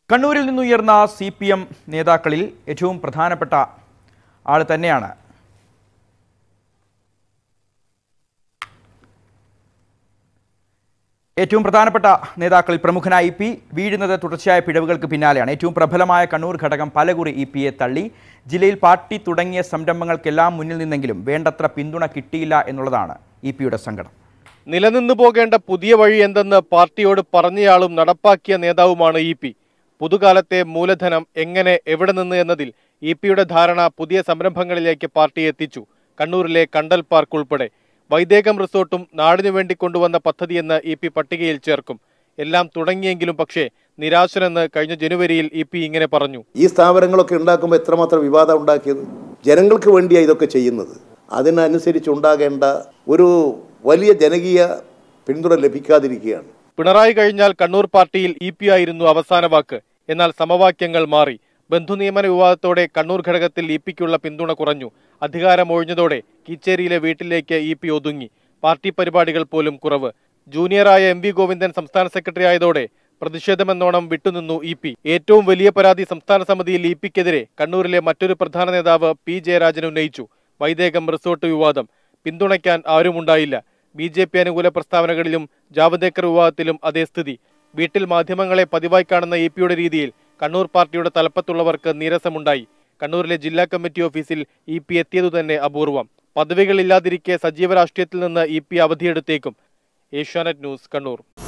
കണ്ണൂരിൽ നിന്നുയർന്ന C P M നേതാക്കളിൽ ഏറ്റവും പ്രധാനപ്പെട്ട ആൾ തന്നെയാണ് ഏറ്റവും പ്രധാനപ്പെട്ട നേതാക്കളിൽ പ്രമുഖനായ ഇ പി വീഴുന്നത് തുടർച്ചയായ പിഴവുകൾക്ക് പിന്നാലെയാണ് ഏറ്റവും പ്രബലമായ കണ്ണൂർ ഘടകം പലകുറി ഇ പിയെ തള്ളി ജില്ലയിൽ പാർട്ടി തുടങ്ങിയ സംരംഭങ്ങൾക്കെല്ലാം മുന്നിൽ നിന്നെങ്കിലും വേണ്ടത്ര പിന്തുണ കിട്ടിയില്ല എന്നുള്ളതാണ് ഇ പിയുടെ സങ്കടം നിലനിന്നു പോകേണ്ട പുതിയ വഴി എന്തെന്ന് പാർട്ടിയോട് പറഞ്ഞയാളും നടപ്പാക്കിയ നേതാവുമാണ് ഇ പി പുതുകാലത്തെ മൂലധനം എങ്ങനെ എവിടെ നിന്ന് എന്നതിൽ ഇ പിയുടെ ധാരണ പുതിയ സംരംഭങ്ങളിലേക്ക് പാർട്ടി എത്തിച്ചു കണ്ണൂരിലെ കണ്ടൽ പാർക്ക് ഉൾപ്പെടെ വൈദേകം റിസോർട്ടും നാടിനു വേണ്ടി കൊണ്ടുവന്ന പദ്ധതിയെന്ന് ഇ പി പട്ടികയിൽ ചേർക്കും എല്ലാം തുടങ്ങിയെങ്കിലും പക്ഷേ നിരാശനെന്ന് കഴിഞ്ഞ ജനുവരിയിൽ ഇ പി ഇങ്ങനെ പറഞ്ഞു ഈ സ്ഥാപനങ്ങളൊക്കെ ഉണ്ടാക്കുമ്പോൾ എത്രമാത്രം വിവാദം ഉണ്ടാക്കിയത് ജനങ്ങൾക്ക് വേണ്ടിയാണ് ഇതൊക്കെ ചെയ്യുന്നത് അതിനനുസരിച്ച് ഉണ്ടാകേണ്ട ഒരു വലിയ ജനകീയ പിന്തുണ ലഭിക്കാതിരിക്കുകയാണ് പിണറായി കഴിഞ്ഞാൽ കണ്ണൂർ പാർട്ടിയിൽ ഇ പി ആയിരുന്നു അവസാന വാക്ക് എന്നാൽ സമവാക്യങ്ങൾ മാറി ബന്ധുനിയമന വിവാദത്തോടെ കണ്ണൂർ ഘടകത്തിൽ ഇ പിക്കുള്ള പിന്തുണ കുറഞ്ഞു അധികാരമൊഴിഞ്ഞതോടെ കീച്ചേരിയിലെ വീട്ടിലേക്ക് ഇ പി ഒതുങ്ങി പാർട്ടി പരിപാടികൾ പോലും കുറവ് ജൂനിയറായ എം വി ഗോവിന്ദൻ സംസ്ഥാന സെക്രട്ടറി ആയതോടെ പ്രതിഷേധമെന്നോണം വിട്ടുനിന്നു ഇ പി ഏറ്റവും വലിയ പരാതി സംസ്ഥാന സമിതിയിൽ ഇ പിക്കെതിരെ കണ്ണൂരിലെ മറ്റൊരു പ്രധാന നേതാവ് പി ജയരാജൻ ഉന്നയിച്ചു വൈദേകം റിസോർട്ട് വിവാദം പിന്തുണയ്ക്കാൻ ആരുമുണ്ടായില്ല ബി ജെ പി അനുകൂല പ്രസ്താവനകളിലും ജാവദേക്കർ വിവാദത്തിലും അതേ സ്ഥിതി വീട്ടിൽ മാധ്യമങ്ങളെ പതിവായി കാണുന്ന ഇ പിയുടെ രീതിയിൽ കണ്ണൂർ പാർട്ടിയുടെ തലപ്പത്തുള്ളവർക്ക് നീരസമുണ്ടായി കണ്ണൂരിലെ ജില്ലാ കമ്മിറ്റി ഓഫീസിൽ ഇ പി എത്തിയതു തന്നെ അപൂർവം പദവികളില്ലാതിരിക്കെ സജീവ രാഷ്ട്രീയത്തിൽ നിന്ന് ഇ പി അവധിയെടുത്തേക്കും ഏഷ്യാനെറ്റ് ന്യൂസ് കണ്ണൂർ